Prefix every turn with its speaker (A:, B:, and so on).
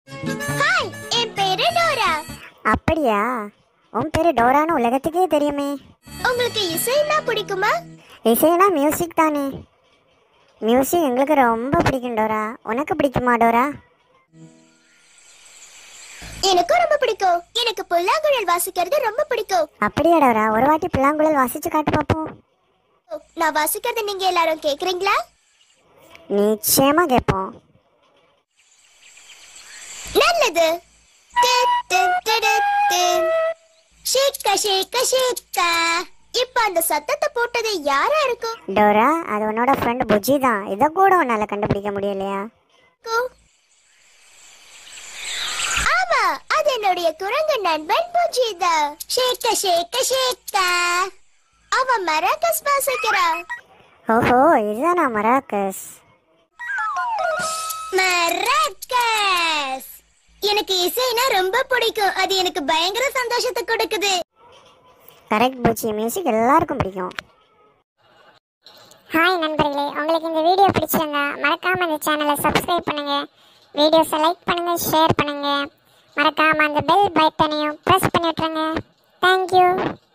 A: Hi என் பேரு Dora
B: அப்படியா உன் பேரு டோரான்னு உலகத்துக்கே தெரியுமே
A: உங்களுக்கு இசைன்னா பிடிக்குமா
B: இசைனா மியூசிக் தானே மியூசிக் எங்களுக்கு ரொம்ப பிடிக்கும் டோரா உனக்கு பிடிக்குமா டோரா
A: எனக்கும் ரொம்ப பிடிக்கும் எனக்கு புல்லாங்குழல் வாசிக்கிறது ரொம்ப பிடிக்கும்
B: அப்படியா டோரா ஒரு வாட்டி புல்லாங்குழல் வாசிச்சு காட்டு பார்ப்போம்
A: நான் வாசிக்கிறத நீங்க எல்லாரும் கேக்குறீங்களா
B: நிச்சயமா கேட்போம்
A: நல்லது டு, டு, டு, டு, டு. ஷேக்க ஷேக்க ஷேக்க இப்ப அந்த சத்தத்தை போட்டது யாரா இருக்கும்
B: டோரா அது உன்னோட ஃப்ரெண்ட் புஜி தான் இதை கூட உன்னால கண்டுபிடிக்க முடியலையா
A: இருக்கும்? ஆமா அது என்னுடைய குரங்கு நண்பன் புஜிதா ஷேக்க ஷேக்க ஷேக்க அவன் மராக்கஸ் வாசிக்கிறான்
B: ஓஹோ இதுதானா மராக்கஸ்
A: மராக்கஸ் எனக்கு இசைனா ரொம்ப பிடிக்கும் அது எனக்கு பயங்கர சந்தோஷத்தை கொடுக்குது
B: கரெக்ட் பூச்சி மியூசிக் எல்லாருக்கும் பிடிக்கும் ஹாய் நண்பர்களே உங்களுக்கு இந்த வீடியோ பிடிச்சிருந்தா மறக்காம இந்த சேனலை சப்ஸ்கிரைப் பண்ணுங்க வீடியோஸை லைக் பண்ணுங்க ஷேர் பண்ணுங்க மறக்காம அந்த பெல் பட்டனையும் ப்ரெஸ் பண்ணி விட்டுருங்க தேங்க்யூ